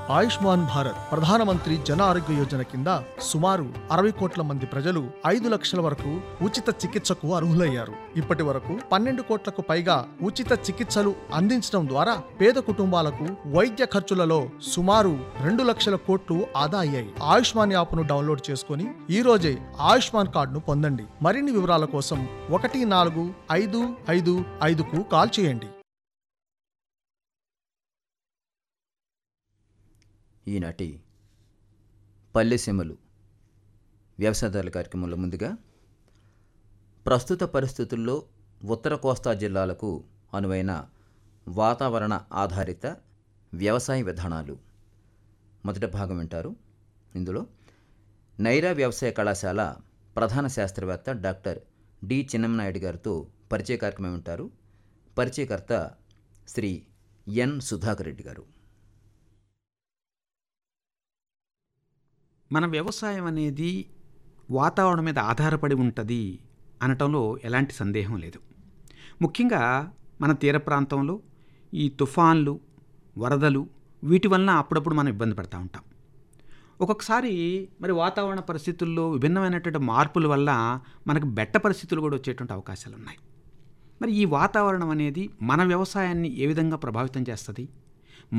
ఆయుష్మాన్ భారత్ ప్రధానమంత్రి జన ఆరోగ్య యోజన కింద సుమారు అరవై కోట్ల మంది ప్రజలు ఐదు లక్షల వరకు ఉచిత చికిత్సకు అర్హులయ్యారు ఇప్పటి వరకు పన్నెండు కోట్లకు పైగా ఉచిత చికిత్సలు అందించడం ద్వారా పేద కుటుంబాలకు వైద్య ఖర్చులలో సుమారు రెండు లక్షల కోట్లు ఆదా అయ్యాయి ఆయుష్మాన్ యాప్ను డౌన్లోడ్ చేసుకుని ఈ రోజే ఆయుష్మాన్ కార్డును పొందండి మరిన్ని వివరాల కోసం ఒకటి నాలుగు ఐదు ఐదు ఐదుకు కాల్ చేయండి ఈనాటి పల్లెసీమలు వ్యవసాయదారుల కార్యక్రమంలో ముందుగా ప్రస్తుత పరిస్థితుల్లో ఉత్తర కోస్తా జిల్లాలకు అనువైన వాతావరణ ఆధారిత వ్యవసాయ విధానాలు మొదటి భాగం వింటారు ఇందులో నైరా వ్యవసాయ కళాశాల ప్రధాన శాస్త్రవేత్త డాక్టర్ డి చిన్నమనాయుడు గారితో పరిచయ కార్యక్రమం వింటారు పరిచయకర్త శ్రీ ఎన్ సుధాకర్ రెడ్డి గారు మన వ్యవసాయం అనేది వాతావరణం మీద ఆధారపడి ఉంటుంది అనటంలో ఎలాంటి సందేహం లేదు ముఖ్యంగా మన తీర ప్రాంతంలో ఈ తుఫాన్లు వరదలు వీటి వలన అప్పుడప్పుడు మనం ఇబ్బంది పడతా ఉంటాం ఒక్కొక్కసారి మరి వాతావరణ పరిస్థితుల్లో విభిన్నమైనటువంటి మార్పుల వల్ల మనకు బెట్ట పరిస్థితులు కూడా వచ్చేటువంటి అవకాశాలు ఉన్నాయి మరి ఈ వాతావరణం అనేది మన వ్యవసాయాన్ని ఏ విధంగా ప్రభావితం చేస్తుంది